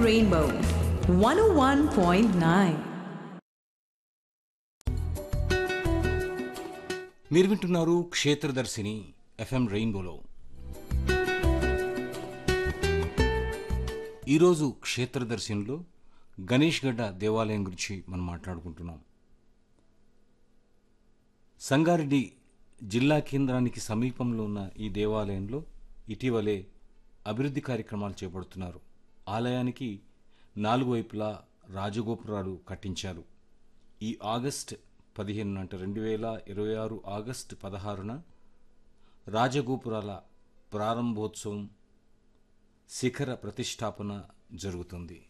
Rainbow 101.9. మీరు వింటున్నారు క్షేత్రదర్శిని FM రెయిన్బోలో ఈరోజు క్షేత్రదర్శినిలో గణేష్ గడ్డ దేవాలయం గురించి మనం మాట్లాడుకుంటున్నాం సంగారెడ్డి జిల్లా కేంద్రానికి సమీపంలో ఉన్న ఈ దేవాలయంలో ఇటీవలే అభివృద్ధి కార్యక్రమాలు చేపడుతున్నారు ఆలయానికి నాలుగు వైపులా రాజగోపురాలు కట్టించారు ఈ ఆగస్ట్ పదిహేను అంటే రెండు వేల ఇరవై ఆరు ఆగస్ట్ పదహారున రాజగోపురాల ప్రారంభోత్సవం శిఖర ప్రతిష్టాపన జరుగుతుంది